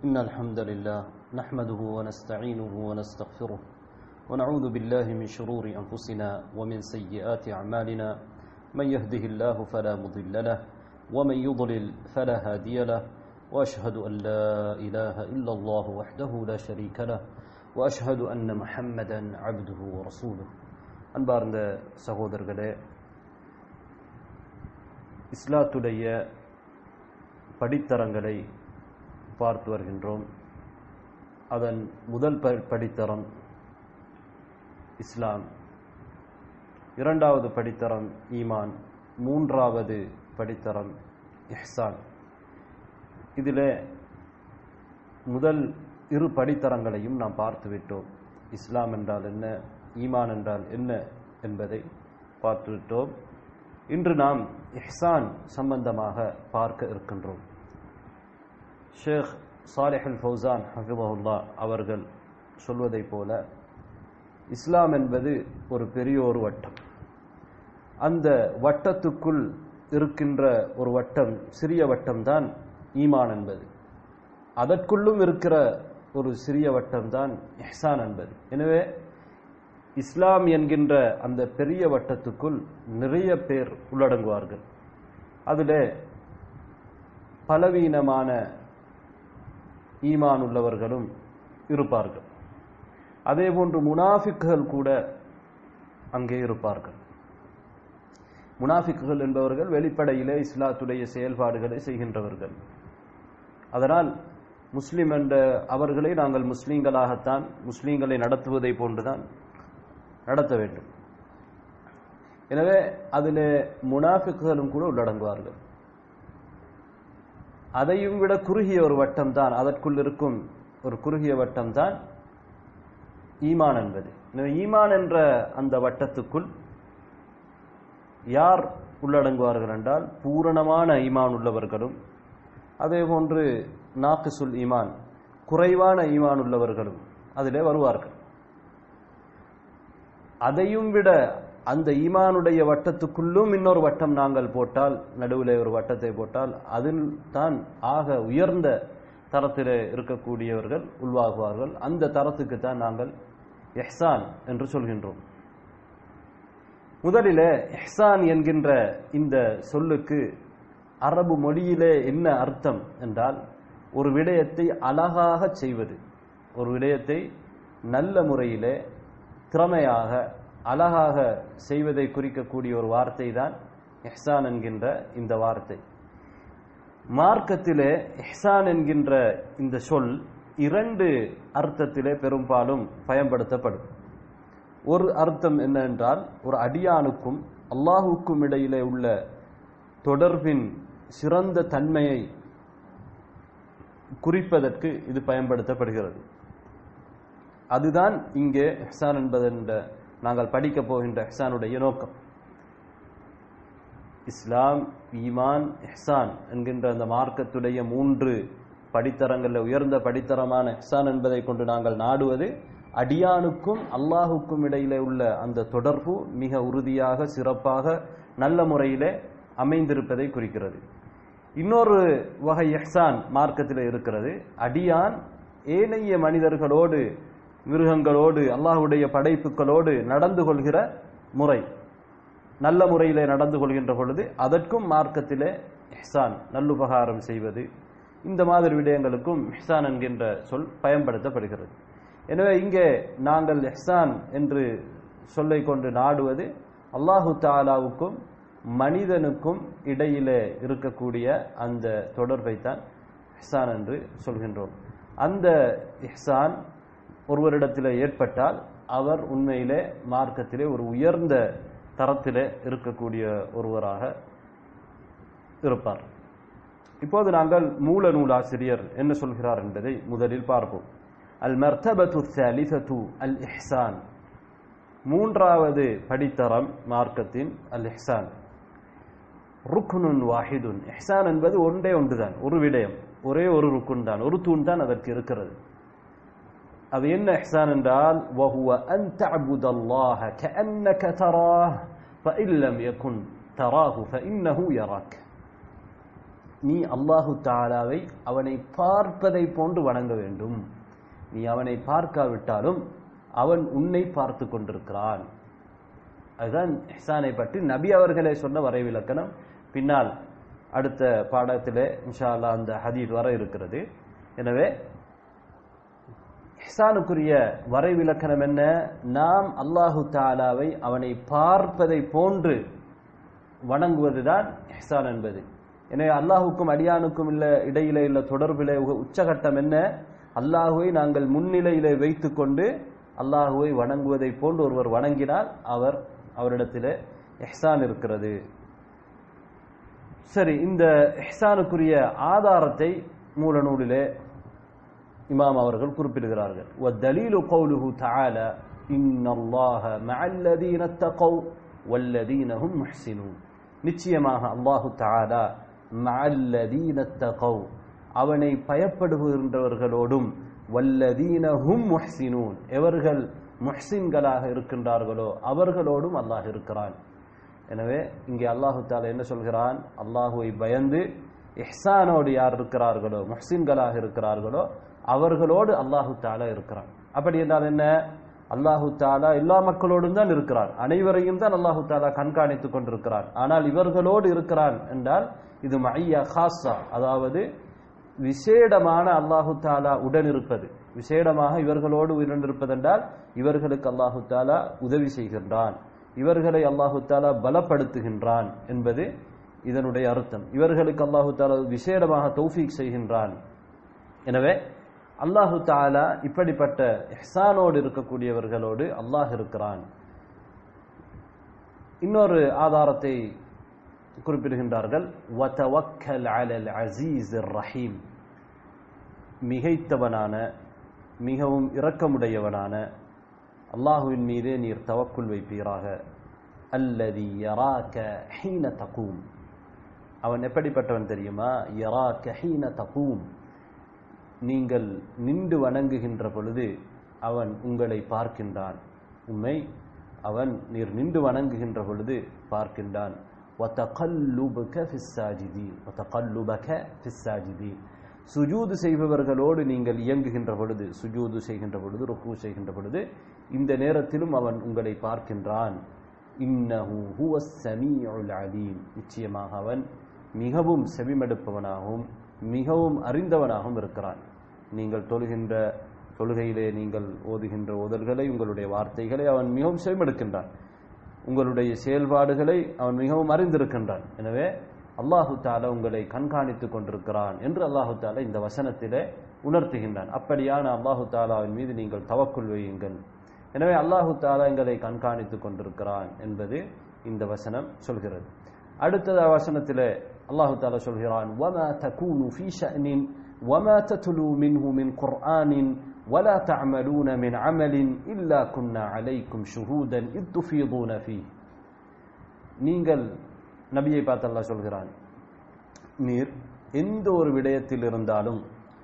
إن الحمد لله نحمده ونستعينه ونستغفره ونعوذ بالله من شرور أنفسنا ومن سيئات أعمالنا من يهده الله فلا مضل له ومن يضلل فلا هادي له وأشهد أن لا إله إلا الله وحده لا شريك له وأشهد أن محمدا عبده ورسوله அன்பார்ந்த சகோதரர்களே இஸ்லாத்துடைய படித்தரங்களை பார்த்து வருகின்றோம் அதன் முதல் ப- படித்தரம் இஸ்லாம் இரண்டாவது படித்தரம் ஈமான் மூன்றாவது படித்தரம் இஹ்சான் இதிலே முதல் இரு படித்தரங்களையும் நாம் பார்த்துவிட்டோம் இஸ்லாம் என்றால் என்ன ஈமான் என்றால் என்ன என்பதை பார்த்துவிட்டோம் இன்று நாம் இஹ்சான் சம்பந்தமாக பார்க்க இருக்கின்றோம் ஷேக் சாலிஹ் அல் ஃபௌசான் ஹஃபிதஹுல்லா அவர்கள் சொல்வதைப் போல இஸ்லாம் என்பது ஒரு பெரிய ஒரு வட்டம் அந்த வட்டத்துக்குள் இருக்கின்ற ஒரு வட்டம் சிறிய வட்டம்தான் ஈமான் என்பது அதற்குள்ளும் இருக்கிற ஒரு சிறிய வட்டம்தான் இஹ்சான் என்பது எனவே இஸ்லாம் என்கின்ற அந்த பெரிய வட்டத்துக்குள் நிறைய பேர் உள்ளடங்குவார்கள் அதில் பலவீனமான ஈமான் உள்ளவர்களும் இருப்பார்கள் அதேபோன்று முனாஃபிக்குகள் கூட அங்கே இருப்பார்கள் முனாஃபிக்குகள் என்பவர்கள் வெளிப்படையிலே இஸ்லாத்துடைய செயல்பாடுகளை செய்கின்றவர்கள் அதனால் முஸ்லிம் என்ற அவர்களை நாங்கள் முஸ்லீம்களாகத்தான் முஸ்லீம்களை நடத்துவதை போன்றுதான் நடத்த வேண்டும் எனவே அதில் முனாஃபிக்குகளும் கூட உள்ளடங்குவார்கள் அதையும் விட குறுகிய ஒரு வட்டம் தான் அதற்குள் இருக்கும் ஒரு குறுகிய வட்டம் தான் ஈமான் என்பது எனவே ஈமான் என்ற அந்த வட்டத்துக்குள் யார் உள்ளடங்குவார்கள் என்றால் பூரணமான ஈமான் உள்ளவர்களும் அதே போன்று நாக்குசுல் ஈமான் குறைவான ஈமான் உள்ளவர்களும் அதிலே வருவார்கள் அதையும் விட அந்த ஈமானுடைய வட்டத்துக்குள்ளும் இன்னொரு வட்டம் நாங்கள் போட்டால் நடுவில் ஒரு வட்டத்தை போட்டால் அதில் தான் ஆக உயர்ந்த தரத்தில் இருக்கக்கூடியவர்கள் உள்வாகுவார்கள் அந்த தரத்துக்கு தான் நாங்கள் எஹ்சான் என்று சொல்கின்றோம் முதலிலே எஹ்சான் என்கின்ற இந்த சொல்லுக்கு அரபு மொழியிலே என்ன அர்த்தம் என்றால் ஒரு விடயத்தை அழகாக செய்வது ஒரு விடயத்தை நல்ல முறையிலே திறமையாக அழகாக செய்வதை குறிக்கக்கூடிய ஒரு வார்த்தை தான் இஹ்சான் என்கின்ற இந்த வார்த்தை மார்க்கத்திலே இஹ்சான் என்கின்ற இந்த சொல் இரண்டு அர்த்தத்திலே பெரும்பாலும் பயன்படுத்தப்படும் ஒரு அர்த்தம் என்னவென்றால் ஒரு அடியானுக்கும் அல்லாஹுக்கும் இடையிலே உள்ள தொடர்பின் சிறந்த தன்மையை குறிப்பதற்கு இது பயன்படுத்தப்படுகிறது அதுதான் இங்கே இஹ்சான் என்பதென்ற நாங்கள் படிக்கப் போகின்ற இஹ்சானுடைய நோக்கம் இஸ்லாம் ஈமான் இஹ்சான் என்கின்ற அந்த மார்க்கத்துடைய மூன்று படித்தரங்களில் உயர்ந்த படித்தரமான இஹ்சான் என்பதை கொண்டு நாங்கள் நாடுவது அடியானுக்கும் அல்லாஹுக்கும் இடையிலே உள்ள அந்த தொடர்பு மிக உறுதியாக சிறப்பாக நல்ல முறையிலே அமைந்திருப்பதை குறிக்கிறது இன்னொரு வகை இஹ்சான் மார்க்கத்தில் இருக்கிறது அடியான் ஏனைய மனிதர்களோடு மிருகங்களோடு அல்லாஹுடைய படைப்புகளோடு நடந்து கொள்கிற முறை நல்ல முறையிலே நடந்து கொள்கின்ற பொழுது அதற்கும் மார்க்கத்திலே இஹ்சான் நல்லுபகாரம் செய்வது இந்த மாதிரி விடயங்களுக்கும் இஹ்சான் என்கின்ற சொல் பயன்படுத்தப்படுகிறது எனவே இங்கே நாங்கள் இஹ்சான் என்று சொல்லை கொண்டு நாடுவது அல்லாஹு தாலாவுக்கும் மனிதனுக்கும் இடையிலே இருக்கக்கூடிய அந்த தொடர்பைத்தான் இஹ்சான் என்று சொல்கின்றோம் அந்த இஹ்சான் ஒருவரிடத்தில் ஏற்பட்டால் அவர் உண்மையிலே மார்க்கத்திலே ஒரு உயர்ந்த தரத்திலே இருக்கக்கூடிய ஒருவராக இருப்பார் இப்போது நாங்கள் மூல நூலாசிரியர் என்ன சொல்கிறார் என்பதை முதலில் பார்ப்போம் அல் மர்த்தபத்து சாலிசத்து அல் இஹ்சான் மூன்றாவது படித்தரம் மார்க்கத்தின் அல் இஹ்சான் ருக்குனுன் வாஹிதுன் இஹ்சான் என்பது ஒன்றே ஒன்றுதான் ஒரு விடயம் ஒரே ஒரு ருக்குன் தான் ஒரு தூண் தான் அதற்கு இருக்கிறது அது என்ன இஹ்சான் என்றால் وهو أن تعبد الله كأنك تراه فإن لم يكن تراه فإنه يراك நீ அல்லாஹு தாலாவை அவனை பார்ப்பதை போன்று வணங்க வேண்டும் நீ அவனை பார்க்காவிட்டாலும் அவன் உன்னை பார்த்து கொண்டிருக்கிறான் அதுதான் இஹ்சானை பற்றி நபி அவர்களே சொன்ன வரைவிலக்கணம் பின்னால் அடுத்த பாடத்திலே இன்ஷா அல்லாஹ் அந்த ஹதீஸ் வர இருக்கிறது எனவே இஹ்சானுக்குரிய வரைவிலக்கணம் என்ன நாம் அல்லாஹு தாலாவை அவனை பார்ப்பதை போன்று வணங்குவதுதான் இஹ்சான் என்பது எனவே அல்லாஹுக்கும் அடியானுக்கும் இல்ல இடையிலே உள்ள தொடர்பிலே உ- உச்சகட்டம் என்ன அல்லாஹுவை நாங்கள் முன்னிலையிலே வைத்துக்கொண்டு அல்லாஹுவை வணங்குவதை போன்று ஒருவர் வணங்கினால் அவர் அவரிடத்திலே இஹ்சான் இருக்கிறது சரி இந்த இஹ்சானுக்குரிய ஆதாரத்தை மூல நூலிலே இமாம் அவர்கள் குறிப்பிடுகிறார்கள் وَالدَّلِيلُ قَوْلُهُ تَعَالَى إِنَّ اللَّهَ مَعَ الَّذِينَ اتَّقَوْا وَالَّذِينَ هُمْ مُحْسِنُونَ நிச்சயமாக அல்லாஹு தஆலா مَعَ الَّذِينَ اتَّقَوْا அவனை பயப்படுகின்றவர்களோடும் வல்லதீன ஹும் முஹ்சினூன் எவர்கள் முஹ்சின்களாக இருக்கின்றார்களோ அவர்களோடும் அல்லாஹ் இருக்கிறான் எனவே இங்கே அல்லாஹு தாலா என்ன சொல்கிறான் அல்லாஹுவை பயந்து இஹ்சானோடு யார் இருக்கிறார்களோ முஹ்சின்களாக இருக்கிறார்களோ அவர்களோடு அல்லாஹு தாலா இருக்கிறான் அப்படி என்றால் என்ன அல்லாஹு தாலா எல்லா மக்களோடும் தான் இருக்கிறான் அனைவரையும் தான் அல்லாஹு தாலா கண்காணித்துக் கொண்டிருக்கிறான் ஆனால் இவர்களோடு இருக்கிறான் என்றால் இது மையா ஹாஸா அதாவது விசேடமான அல்லாஹு தாலா உடன் இருப்பது விசேடமாக இவர்களோடு உடன் இருப்பதென்றால் இவர்களுக்கு அல்லாஹு தாலா உதவி செய்கின்றான் இவர்களை அல்லாஹு தாலா பலப்படுத்துகின்றான் என்பது இதனுடைய அர்த்தம் இவர்களுக்கு அல்லாஹு தாலா விசேடமாக தௌஃபீக் செய்கின்றான் எனவே அல்லாஹு தாலா இப்படிப்பட்ட இஹ்சானோடு இருக்கக்கூடியவர்களோடு அல்லாஹ் இருக்கிறான் இன்னொரு ஆதாரத்தை குறிப்பிடுகின்றார்கள் وَتَوَكَّلْ عَلَى الْعَزِيزِ الرَّحِيمِ மிகைத்தவனான மிகவும் இரக்கமுடையவனான அல்லாஹுவின் மீதே நீர் தவக்குள் வைப்பீராக அல்லதி யராக ஹீன தகூம் அவன் எப்படிப்பட்டவன் தெரியுமா யராக ஹீன தகூம் நீங்கள் நின்று வணங்குகின்ற பொழுது அவன் உங்களை பார்க்கின்றான் உண்மை அவன் நீர் நின்று வணங்குகின்ற பொழுது பார்க்கின்றான் وَتَقَلُّبَكَ فِي السَّاجِدِينَ وَتَقَلُّبَكَ فِي السَّاجِدِينَ சுஜூது செய்பவர்களோடு நீங்கள் இயங்குகின்ற பொழுது சுஜூது செய்கின்ற பொழுது ருக்கு செய்கின்ற பொழுது இந்த நேரத்திலும் அவன் உங்களை பார்க்கின்றான் இன்னஹு ஹுவ ஸமீஉல் அலீம் நிச்சயமாக அவன் மிகவும் செவிமடுப்பவனாகவும் மிகவும் அறிந்தவனாகவும் இருக்கிறான் நீங்கள் தொழுகின்ற தொழுகையிலே நீங்கள் ஓதுகின்ற ஓதல்களை உங்களுடைய வார்த்தைகளை அவன் மிகவும் செவிமடுக்கின்றான் உங்களுடைய செயல்பாடுகளை அவன் மிகவும் அறிந்திருக்கின்றான் எனவே அல்லாஹு தாலா உங்களை கண்காணித்துக் கொண்டிருக்கிறான் என்று அல்லாஹு தாலா இந்த வசனத்திலே உணர்த்துகின்றான் அப்படியான அல்லாஹு தாலாவின் மீது நீங்கள் தவக்குள் வையுங்கள் எனவே அல்லாஹு தாலா எங்களை கண்காணித்துக் கொண்டிருக்கிறான் என்பது இந்த வசனம் சொல்கிறது அடுத்தத வசனத்திலே அல்லாஹு தாலா சொல்கிறான் وَمَا تَكُونُ فِي شَأْنٍ وَمَا تَتْلُو مِنْهُ مِنْ قُرْآنٍ وَلَا تَعْمَلُونَ مِنْ عَمَلٍ إِلَّا كُنَّا عَلَيْكُمْ شُهُودًا إِذْ تُفِيضُونَ فِيهِ நீங்கள் நபியை பார்த்து அல்லாஹ் சொல்கிறான் நீர் எந்த ஒரு விடயத்தில் இருந்தாலும்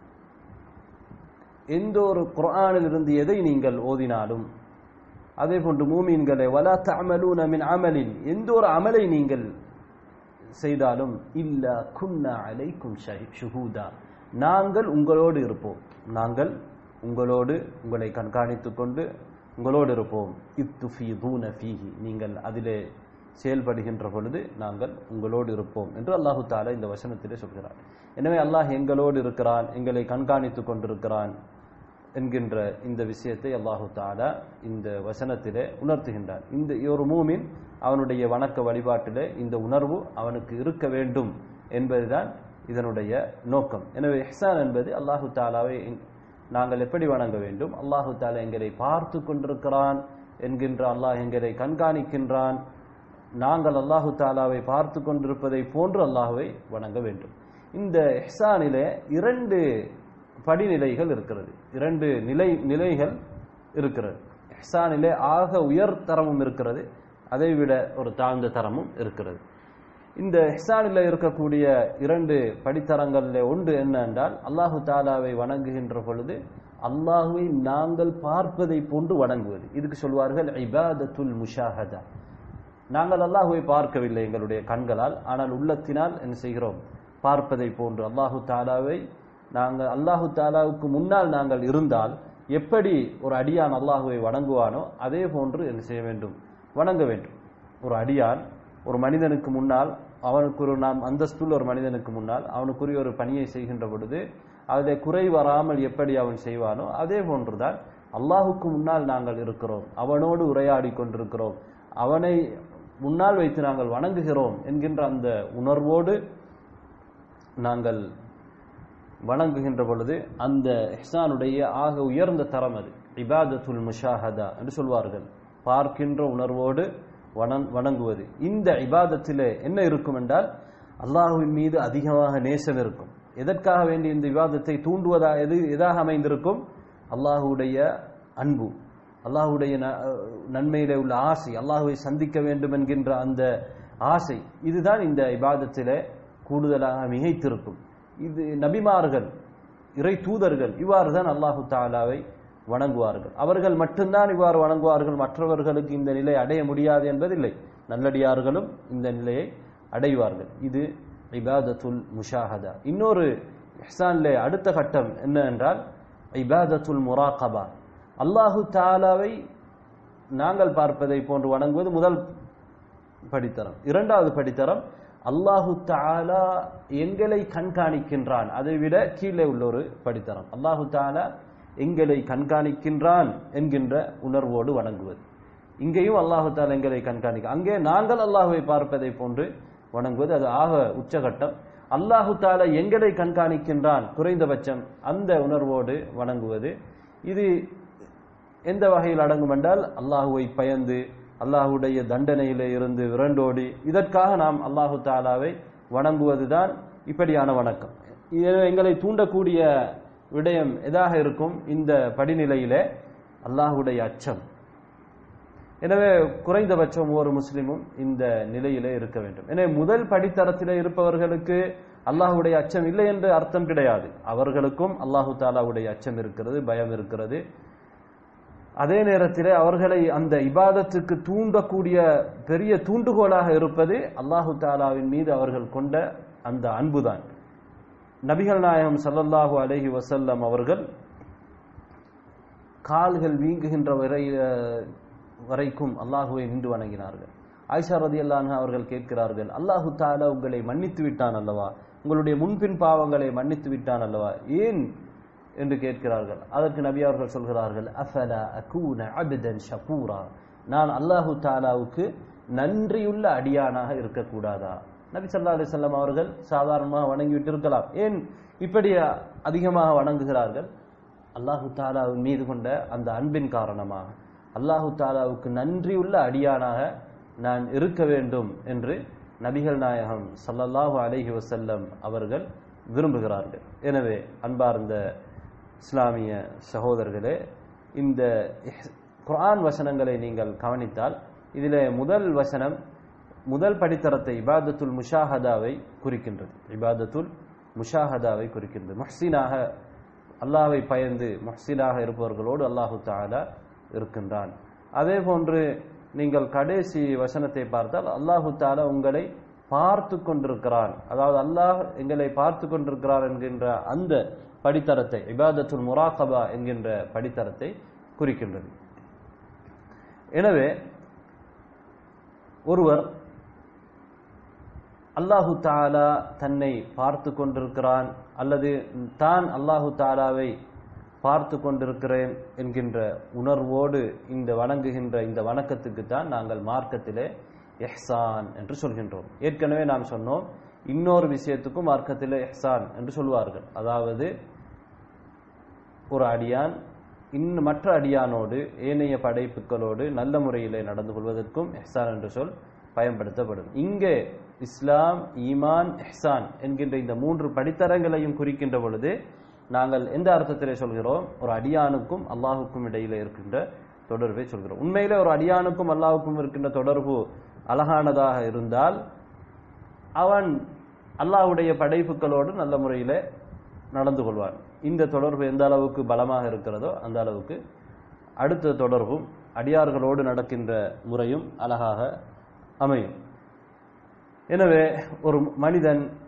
எந்த ஒரு குர்ஆனில் இருந்து எதை நீங்கள் ஓதினாலும் அதே போன்று மூமீன்களை வலா தஅமலூன மின் அமலின் எந்த ஒரு அமலை நீங்கள் செய்தாலும் இல்ல குன்னா அலைக்கும் ஷுஹூதா நாங்கள் உங்களோடு இருப்போம் நாங்கள் உங்களோடு உங்களை கண்காணித்துக் கொண்டு உங்களோடு இருப்போம் இத்துஃபீதூன ஃபீஹி நீங்கள் அதிலே செயல்படுகின்ற பொழுது நாங்கள் உங்களோடு இருப்போம் என்று அல்லாஹு தாலா இந்த வசனத்திலே சொல்கிறார் எனவே அல்லாஹ் எங்களோடு இருக்கிறான் எங்களை கண்காணித்துக் கொண்டிருக்கிறான் என்கின்ற இந்த விஷயத்தை அல்லாஹு தாலா இந்த வசனத்திலே உணர்த்துகின்றான் இந்த ஒரு மூமின் அவனுடைய வணக்க வழிபாட்டிலே இந்த உணர்வு அவனுக்கு இருக்க வேண்டும் என்பதுதான் இதனுடைய நோக்கம் எனவே இஹ்சான் என்பது அல்லாஹு தாலாவை நாங்கள் எப்படி வணங்க வேண்டும் அல்லாஹு தாலா எங்களை பார்த்து கொண்டிருக்கிறான் என்கின்ற அல்லாஹ் எங்களை கண்காணிக்கின்றான் நாங்கள் அல்லாஹு தாலாவை பார்த்து கொண்டிருப்பதை போன்று அல்லாஹுவை வணங்க வேண்டும் இந்த இஹ்சானிலே இரண்டு படிநிலைகள் இருக்கிறது இரண்டு நிலை நிலைகள் இருக்கிறது இஹ்சானிலே ஆக உயர் தரமும் இருக்கிறது அதைவிட ஒரு தாழ்ந்த தரமும் இருக்கிறது இந்த இஹ்சானில் இருக்கக்கூடிய இரண்டு படித்தரங்களில் ஒன்று என்ன என்றால் அல்லாஹு தாலாவை வணங்குகின்ற பொழுது அல்லாஹுவை நாங்கள் பார்ப்பதை போன்று வணங்குவது இதுக்கு சொல்வார்கள் இபாதத்துல் முஷாஹதா நாங்கள் அல்லாஹுவை பார்க்கவில்லை எங்களுடைய கண்களால் ஆனால் உள்ளத்தினால் என்ன செய்கிறோம் பார்ப்பதை போன்று அல்லாஹு தாலாவை நாங்கள் அல்லாஹு தாலாவுக்கு முன்னால் நாங்கள் இருந்தால் எப்படி ஒரு அடியான் அல்லாஹுவை வணங்குவானோ அதே போன்று என்ன செய்ய வேண்டும் வணங்க வேண்டும் ஒரு அடியான் ஒரு மனிதனுக்கு முன்னால் அவனுக்கு ஒரு நாம் அந்தஸ்துள்ள ஒரு மனிதனுக்கு முன்னால் அவனுக்குரிய ஒரு பணியை செய்கின்ற பொழுது அதில் குறை வராமல் எப்படி அவன் செய்வானோ அதே போன்றுதான் அல்லாஹுக்கு முன்னால் நாங்கள் இருக்கிறோம் அவனோடு உரையாடி கொண்டிருக்கிறோம் அவனை முன்னால் வைத்து நாங்கள் வணங்குகிறோம் என்கின்ற அந்த உணர்வோடு நாங்கள் வணங்குகின்ற பொழுது அந்த இஹ்சானுடைய ஆக உயர்ந்த தரம் அது இபாதத்துல் முஷாஹதா என்று சொல்வார்கள் பார்க்கின்ற உணர்வோடு வணங் வணங்குவது இந்த இபாதத்திலே என்ன இருக்கும் என்றால் அல்லாஹுவின் மீது அதிகமாக நேசம் இருக்கும் எதற்காக வேண்டி இந்த விவாதத்தை தூண்டுவதா எது எதாக அமைந்திருக்கும் அல்லாஹுடைய அன்பு அல்லாஹுடைய நன்மையிலே உள்ள ஆசை அல்லாஹுவை சந்திக்க வேண்டும் என்கின்ற அந்த ஆசை இதுதான் இந்த இபாதத்திலே கூடுதலாக மிகைத்திருக்கும் இது நபிமார்கள் இறை தூதர்கள் இவ்வாறு தான் அல்லாஹு தாலாவை வணங்குவார்கள் அவர்கள் மட்டும்தான் இவ்வாறு வணங்குவார்கள் மற்றவர்களுக்கு இந்த நிலை அடைய முடியாது என்பதில்லை நல்லடியார்களும் இந்த நிலையை அடைவார்கள் இது இபாதத்துல் முஷாஹதா இன்னொரு இஹ்சான்லே அடுத்த கட்டம் என்ன என்றால் இபாதத்துல் முராகபா அல்லாஹு தாலாவை நாங்கள் பார்ப்பதை போன்று வணங்குவது முதல் படித்தரம் இரண்டாவது படித்தரம் அல்லாஹு தாலா எங்களை கண்காணிக்கின்றான் அதை விட கீழே உள்ள ஒரு படித்தரம் அல்லாஹு தாலா எங்களை கண்காணிக்கின்றான் என்கின்ற உணர்வோடு வணங்குவது இங்கேயும் அல்லாஹு தாலா எங்களை கண்காணிக்க அங்கே நாங்கள் அல்லாஹுவை பார்ப்பதை போன்று வணங்குவது அது ஆக உச்சகட்டம் அல்லாஹு தாலா எங்களை கண்காணிக்கின்றான் குறைந்தபட்சம் அந்த உணர்வோடு வணங்குவது இது எந்த வகையில் அடங்கும் என்றால் அல்லாஹுவை பயந்து அல்லாஹுடைய தண்டனையிலே இருந்து விரண்டோடி இதற்காக நாம் அல்லாஹு தாலாவை வணங்குவதுதான் இப்படியான வணக்கம் எங்களை தூண்டக்கூடிய விடயம் எதாக இருக்கும் இந்த படிநிலையிலே அல்லாஹுடைய அச்சம் எனவே குறைந்தபட்சம் ஒவ்வொரு முஸ்லிமும் இந்த நிலையிலே இருக்க வேண்டும் எனவே முதல் படித்தரத்திலே இருப்பவர்களுக்கு அல்லாஹுடைய அச்சம் இல்லை என்று அர்த்தம் கிடையாது அவர்களுக்கும் அல்லாஹு தாலாவுடைய அச்சம் இருக்கிறது பயம் இருக்கிறது அதே நேரத்தில் அவர்களை அந்த இபாதத்துக்கு தூண்டக்கூடிய பெரிய தூண்டுகோலாக இருப்பது அல்லாஹு தாலாவின் மீது அவர்கள் கொண்ட அந்த அன்புதான் நபிகள் நாயகம் சல்லல்லாஹு அலஹி வசல்லம் அவர்கள் கால்கள் வீங்குகின்ற வரை வரைக்கும் அல்லாஹுவை நின்று வணங்கினார்கள் ஆயிஷா ரதி அல்லான் அவர்கள் கேட்கிறார்கள் அல்லாஹு தாலா உங்களை மன்னித்து விட்டான் அல்லவா உங்களுடைய முன்பின் பாவங்களை மன்னித்து விட்டான் அல்லவா ஏன் என்று கேட்கிறார்கள் அதற்கு நபி அவர்கள் சொல்கிறார்கள் அஃபலா அகூன அபிதன் ஷகூரா நான் அல்லாஹு தாலாவுக்கு நன்றியுள்ள அடியானாக இருக்கக்கூடாதா நபி சல்லா அலிசல்லாம் அவர்கள் சாதாரணமாக வணங்கிவிட்டு இருக்கலாம் ஏன் இப்படி அதிகமாக வணங்குகிறார்கள் அல்லாஹு தாலாவின் மீது கொண்ட அந்த அன்பின் காரணமாக அல்லாஹு தாலாவுக்கு நன்றியுள்ள அடியானாக நான் இருக்க வேண்டும் என்று நபிகள் நாயகம் சல்லல்லாஹு அலைஹி வசல்லம் அவர்கள் விரும்புகிறார்கள் எனவே அன்பார்ந்த இஸ்லாமிய சகோதரர்களே இந்த குர்ஆன் வசனங்களை நீங்கள் கவனித்தால் இதில் முதல் வசனம் முதல் படித்தரத்தை இபாதத்துல் முஷாஹதாவை குறிக்கின்றது இபாதத்துல் முஷாஹதாவை குறிக்கின்றது முஹ்சினாக அல்லாவை பயந்து முஹ்சினாக இருப்பவர்களோடு அல்லாஹு தாலா இருக்கின்றான் அதே போன்று நீங்கள் கடைசி வசனத்தை பார்த்தால் அல்லாஹு தாலா உங்களை பார்த்து கொண்டிருக்கிறான் அதாவது அல்லாஹ் எங்களை பார்த்து கொண்டிருக்கிறார் என்கின்ற அந்த படித்தரத்தை இபாதத்துல் முராகபா என்கின்ற படித்தரத்தை குறிக்கின்றது எனவே ஒருவர் அல்லாஹு தாலா தன்னை பார்த்து கொண்டிருக்கிறான் அல்லது தான் அல்லாஹு தாலாவை பார்த்து கொண்டிருக்கிறேன் என்கின்ற உணர்வோடு இந்த வணங்குகின்ற இந்த வணக்கத்துக்கு தான் நாங்கள் மார்க்கத்திலே எஹ்சான் என்று சொல்கின்றோம் ஏற்கனவே நாம் சொன்னோம் இன்னொரு விஷயத்துக்கும் மார்க்கத்திலே எஹ்சான் என்று சொல்வார்கள் அதாவது ஒரு அடியான் இன்னும் மற்ற அடியானோடு ஏனைய படைப்புகளோடு நல்ல முறையிலே நடந்து கொள்வதற்கும் எஹ்சான் என்று சொல் பயன்படுத்தப்படும் இங்கே இஸ்லாம் ஈமான் எஹ்சான் என்கின்ற இந்த மூன்று படித்தரங்களையும் குறிக்கின்ற பொழுது நாங்கள் எந்த அர்த்தத்திலே சொல்கிறோம் ஒரு அடியானுக்கும் அல்லாஹுக்கும் இடையில இருக்கின்ற தொடர்பை சொல்கிறோம் உண்மையிலே ஒரு அடியானுக்கும் அல்லாஹுக்கும் இருக்கின்ற தொடர்பு அழகானதாக இருந்தால் அவன் அல்லாஹுடைய படைப்புகளோடு நல்ல முறையில் நடந்து கொள்வான் இந்த தொடர்பு எந்த அளவுக்கு பலமாக இருக்கிறதோ அந்த அளவுக்கு அடுத்த தொடர்பும் அடியார்களோடு நடக்கின்ற முறையும் அழகாக அமையும் எனவே ஒரு மனிதன்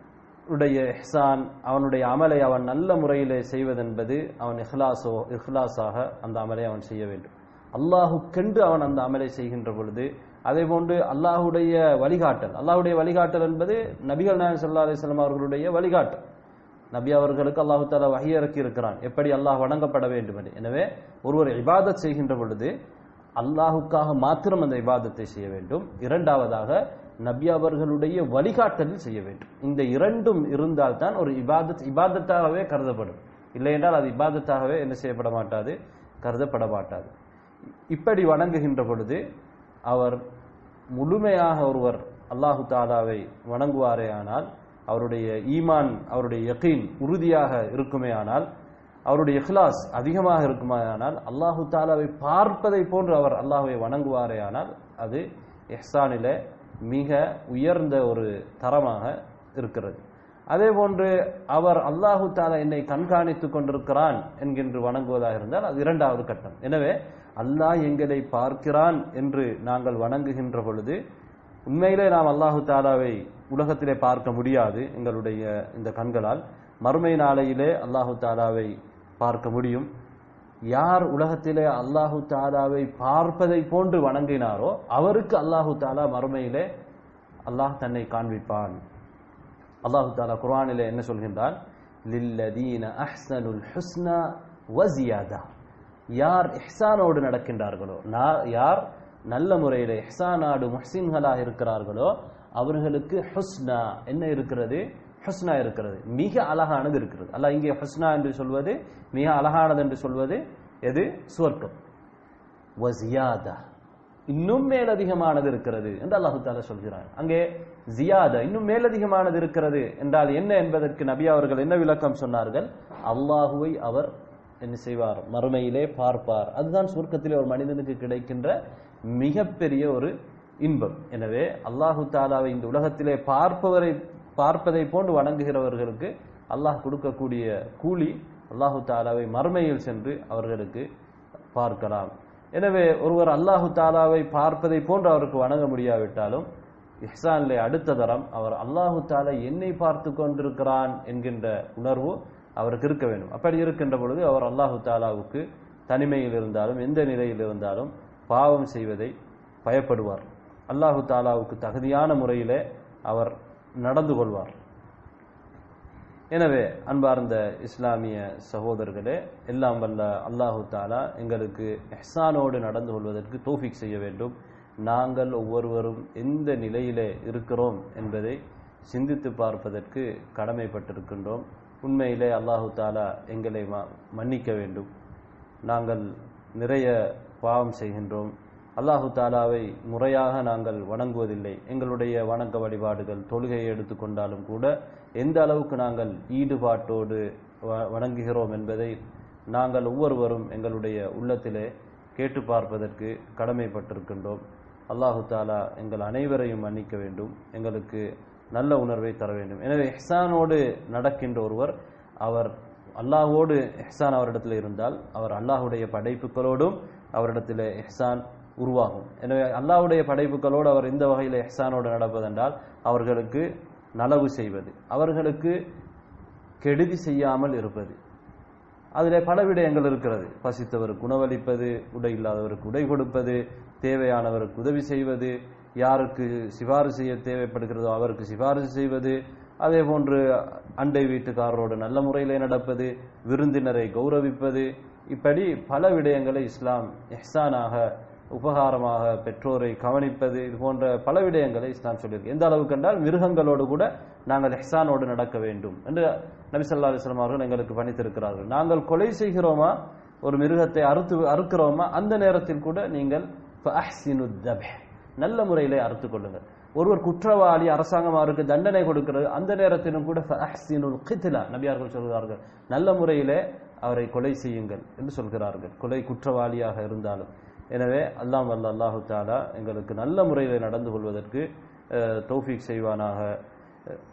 உடைய இஹ்சான் அவனுடைய அமலை அவன் நல்ல முறையிலே செய்வதென்பது அவன் இஹ்லாஸோ இஹ்லாஸாக அந்த அமலை அவன் செய்ய வேண்டும் அல்லாஹுக்கென்று அவன் அந்த அமலை செய்கின்ற பொழுது அதே போன்று அல்லாஹுடைய வழிகாட்டல் அல்லாஹுடைய வழிகாட்டல் என்பது நபிகள் நாயகம் ஸல்லல்லாஹு அலைஹி வஸல்லம் அவர்களுடைய வழிகாட்டல் நபி அவர்களுக்கு அல்லாஹு தாலா வஹி இறக்கி இருக்கிறான் எப்படி அல்லாஹ் வணங்கப்பட வேண்டும் என்று எனவே ஒருவர் இபாதத் செய்கின்ற பொழுது அல்லாஹுக்காக மாத்திரம் அந்த இபாதத்தை செய்ய வேண்டும் இரண்டாவதாக நபி அவர்களுடைய வழிகாட்டலில் செய்ய வேண்டும் இந்த இரண்டும் இருந்தால்தான் ஒரு இபாதத் இபாதத்தாகவே கருதப்படும் இல்லை என்றால் அது இபாதத்தாகவே என்ன செய்யப்பட மாட்டாது கருதப்பட மாட்டாது இப்படி வணங்குகின்ற பொழுது அவர் முழுமையாக ஒருவர் அல்லாஹு தாலாவை வணங்குவாரே ஆனால் அவருடைய ஈமான் அவருடைய யகீன் உறுதியாக இருக்குமே ஆனால் அவருடைய இஹ்லாஸ் அதிகமாக இருக்குமே ஆனால் அல்லாஹு தாலாவை பார்ப்பதை போன்று அவர் அல்லாஹ்வை வணங்குவாரே ஆனால் அது இஹ்சானிலே மிக உயர்ந்த ஒரு தரமாக இருக்கிறது அதே போன்று அவர் அல்லாஹு தாலா என்னை கண்காணித்துக் கொண்டிருக்கிறான் என்கின்ற வணங்குவதாக இருந்தால் அது இரண்டாவது கட்டம் எனவே அல்லாஹ் எங்களை பார்க்கிறான் என்று நாங்கள் வணங்குகின்ற பொழுது உண்மையிலே நாம் அல்லாஹு தாலாவை உலகத்திலே பார்க்க முடியாது எங்களுடைய இந்த கண்களால் மறுமை நாளையிலே அல்லாஹு தாலாவை பார்க்க முடியும் யார் உலகத்திலே அல்லாஹு தாலாவை பார்ப்பதை போன்று வணங்கினாரோ அவருக்கு அல்லாஹு தாலா மறுமையிலே அல்லாஹ் தன்னை காண்பிப்பான் அல்லாஹு தாலா குர்ஆனிலே என்ன சொல்கின்றான் லில்லதீன அஹ்சனுல் ஹுஸ்னா வசியாதா யார் இஹ்சானோடு நடக்கின்றார்களோ நா- யார் நல்ல முறையில் இஹ்சானாடு முஹ்சின்களாக இருக்கிறார்களோ அவர்களுக்கு ஹுஸ்னா என்ன இருக்கிறது ஹுஸ்னா இருக்கிறது மிக அழகானது இருக்கிறது அல்லாஹ் இங்கே ஹுஸ்னா என்று சொல்வது மிக அழகானது என்று சொல்வது எது சுவர்க்கம் வசியாதா இன்னும் மேலதிகமானது இருக்கிறது என்று அல்லாஹு தாலா சொல்கிறார் அங்கே ஜியாதா இன்னும் மேலதிகமானது இருக்கிறது என்றால் என்ன என்பதற்கு நபி அவர்கள் என்ன விளக்கம் சொன்னார்கள் அல்லாஹுவை அவர் என்ன செய்வார் மறுமையிலே பார்ப்பார் அதுதான் சுவர்க்கத்திலே ஒரு மனிதனுக்கு கிடைக்கின்ற மிகப்பெரிய ஒரு இன்பம் எனவே அல்லாஹு தாலாவை இந்த உலகத்திலே பார்ப்பவரை பார்ப்பதை போன்று வணங்குகிறவர்களுக்கு அல்லாஹ் கொடுக்கக்கூடிய கூலி அல்லாஹு தாலாவை மறுமையில் சென்று அவர்களுக்கு பார்க்கலாம் எனவே ஒருவர் அல்லாஹு தாலாவை பார்ப்பதை போன்று அவருக்கு வணங்க முடியாவிட்டாலும் இஹ்சானிலே அடுத்த தரம் அவர் அல்லாஹு தாலா என்னை பார்த்து கொண்டிருக்கிறான் என்கின்ற உணர்வு அவருக்கு இருக்க வேண்டும் அப்படி இருக்கின்ற பொழுது அவர் அல்லாஹு தாலாவுக்கு தனிமையில் இருந்தாலும் எந்த நிலையில் இருந்தாலும் பாவம் செய்வதை பயப்படுவார் அல்லாஹு தாலாவுக்கு தகுதியான முறையிலே அவர் நடந்து கொள்வார் எனவே அன்பார்ந்த இஸ்லாமிய சகோதரர்களே எல்லாம் வல்ல அல்லாஹு தாலா எங்களுக்கு இஹ்சானோடு நடந்து கொள்வதற்கு தௌஃபிக் செய்ய வேண்டும் நாங்கள் ஒவ்வொருவரும் எந்த நிலையிலே இருக்கிறோம் என்பதை சிந்தித்து பார்ப்பதற்கு கடமைப்பட்டிருக்கின்றோம் உண்மையிலே அல்லாஹு தாலா எங்களை ம- மன்னிக்க வேண்டும் நாங்கள் நிறைய பாவம் செய்கின்றோம் அல்லாஹு தாலாவை முறையாக நாங்கள் வணங்குவதில்லை எங்களுடைய வணக்க வழிபாடுகள் தொழுகையை எடுத்துக்கொண்டாலும் கூட எந்த அளவுக்கு நாங்கள் ஈடுபாட்டோடு வ- வணங்குகிறோம் என்பதை நாங்கள் ஒவ்வொருவரும் எங்களுடைய உள்ளத்திலே கேட்டு பார்ப்பதற்கு கடமைப்பட்டிருக்கின்றோம் அல்லாஹு தாலா எங்கள் அனைவரையும் மன்னிக்க வேண்டும் எங்களுக்கு நல்ல உணர்வை தர வேண்டும் எனவே இஹ்சானோடு நடக்கின்ற ஒருவர் அவர் அல்லாஹ்வோடு இஹ்சான் அவரிடத்தில் இருந்தால் அவர் அல்லாஹ்வுடைய படைப்புகளோடும் அவரிடத்தில் இஹ்சான் உருவாகும் எனவே அல்லாஹ்வுடைய படைப்புகளோடு அவர் இந்த வகையில் இஹ்சானோடு நடப்பதென்றால் அவர்களுக்கு நலவு செய்வது அவர்களுக்கு கெடுதி செய்யாமல் இருப்பது அதிலே பல விடயங்கள் இருக்கிறது பசித்தவருக்கு உணவளிப்பது உடை இல்லாதவருக்கு உடை கொடுப்பது தேவையானவருக்கு உதவி செய்வது யாருக்கு சிபாரிசு செய்ய தேவைப்படுகிறதோ அவருக்கு சிபாரிசு செய்வது அதே போன்று அண்டை வீட்டுக்காரரோடு நல்ல முறையிலே நடப்பது விருந்தினரை கௌரவிப்பது இப்படி பல விடயங்களை இஸ்லாம் இஹ்சானாக உபகாரமாக பெற்றோரை கவனிப்பது இது போன்ற பல விடயங்களை இஸ்லாம் சொல்லியிருக்கு எந்த அளவுக்கு என்றால் மிருகங்களோடு கூட நாங்கள் இஹ்சானோடு நடக்க வேண்டும் என்று நபி ஸல்லல்லாஹு அலைஹி வஸல்லம் அவர்கள் எங்களுக்கு பணித்திருக்கிறார்கள் நாங்கள் கொலை செய்கிறோமா ஒரு மிருகத்தை அறுத்து அறுக்கிறோமா அந்த நேரத்தில் கூட நீங்கள் ஃபஅஹ்சினு الذبح நல்ல முறையிலே அறுத்து கொள்ளுங்கள் ஒருவர் குற்றவாளி அரசாங்கம் அவருக்கு தண்டனை கொடுக்கிறது அந்த நேரத்திலும் கூட ஃபஅஹ்சினுல் கித்லா நபியார்கள் சொல்கிறார்கள் நல்ல முறையிலே அவரை கொலை செய்யுங்கள் என்று சொல்கிறார்கள் கொலை குற்றவாளியாக இருந்தாலும் எனவே அல்லாம் வல்ல அல்லாஹு தாலா எங்களுக்கு நல்ல முறையில் நடந்து கொள்வதற்கு அஹ், தௌஃபீக் செய்வானாக